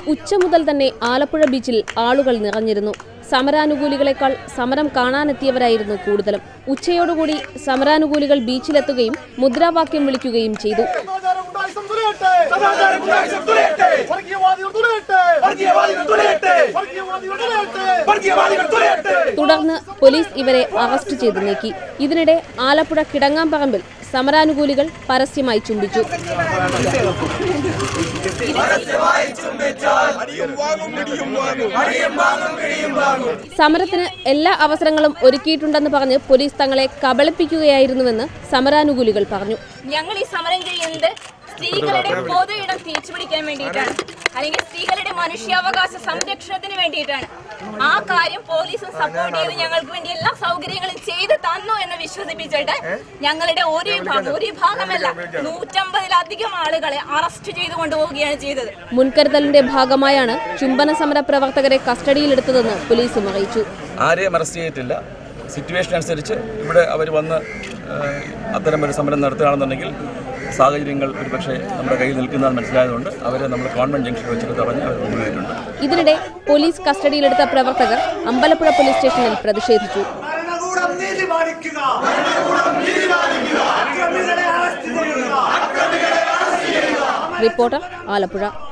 ഉച്ച മുതൽ തന്നെ ആലപ്പുഴ ബീച്ചിൽ ആളുകൾ നിറഞ്ഞിരുന്നു സമരാനുകൂലികളെക്കാൾ സമരം കാണാനെത്തിയവരായിരുന്നു കൂടുതലും ഉച്ചയോടുകൂടി സമരാനുകൂലികൾ ബീച്ചിലെത്തുകയും മുദ്രാവാക്യം വിളിക്കുകയും ചെയ്തു സദാചാര ഗുണ്ടായിസം തുലയട്ടെ. വർഗീയവാദികൾ തുലയട്ടെ. വർഗീയവാദികൾ തുലയട്ടെ. തുടർന്ന് പോലീസ് ഇവരെ അറസ്റ്റ് ചെയ്തു നീക്കി ഇതിനിടെ ആലപ്പുഴ കിടങ്ങാമ്പറമ്പിൽ സമരാനുകൂലികൾ പരസ്യമായി ചുംബിച്ചു സമരത്തിന് എല്ലാ അവസരങ്ങളും ഒരുക്കിയിട്ടുണ്ടെന്ന് പറഞ്ഞ് പോലീസ് തങ്ങളെ കബളിപ്പിക്കുകയായിരുന്നുവെന്ന് സമരാനുകൂലികൾ പറഞ്ഞു ഞങ്ങൾ ഈ സമരം ചെയ്യുന്നത് സ്ത്രീകളുടെ പൊതു ഇടം തിരിച്ചുപിടിക്കാൻ വേണ്ടിയിട്ടാണ് അല്ലെങ്കിൽ സ്ത്രീകളുടെ മനുഷ്യാവകാശ സംരക്ഷണത്തിന് വേണ്ടിയിട്ടാണ് ആ കാര്യം പോലീസും സപ്പോർട്ട് ചെയ്ത് ഞങ്ങൾക്ക് വേണ്ടി എല്ലാ സൗകര്യങ്ങളും ചെയ്ത് തന്നു എന്ന് വിശ്വസിപ്പിച്ചിട്ട് ഞങ്ങളുടെ ഒരു വിഭാഗം ഒരു വിഭാഗമല്ല നൂറ്റമ്പതിലധികം ആളുകളെ അറസ്റ്റ് ചെയ്ത് കൊണ്ടുപോവുകയാണ് ചെയ്തത് മുൻകരുതലിന്റെ ഭാഗമായാണ് ചുംബന സമര പ്രവർത്തകരെ കസ്റ്റഡിയിലെടുത്തതെന്ന് പോലീസും അറിയിച്ചു ആരെയും അറസ്റ്റ് ചെയ്തിട്ടില്ല സിറ്റുവേഷൻ അനുസരിച്ച് ഇവിടെ അവർ വന്ന് ഏഹ്, അത്തരം ഒരു സമരം നടത്തുകയാണെന്നുണ്ടെങ്കിൽ സാഹചര്യങ്ങൾ ഒരുപക്ഷെ നമ്മുടെ കയ്യിൽ നിൽക്കുന്നതെന്ന് മനസ്സിലായതുകൊണ്ട് അവരെ നമ്മൾ കോൺവെന്റ് ജംഗ്ഷനിൽ വെച്ചിട്ട് തടഞ്ഞ് അവർ കൊണ്ടുപോയിട്ടുണ്ട് ഇതിനിടെ പോലീസ് കസ്റ്റഡിയിലെടുത്ത പ്രവർത്തകർ അമ്പലപ്പുഴ പോലീസ് സ്റ്റേഷനിൽ പ്രതിഷേധിച്ചു ഭരണകൂടം നീതി പാലിക്കുക അക്രമികളെ അറസ്റ്റ് ചെയ്യുക റിപ്പോർട്ടർ ആലപ്പുഴ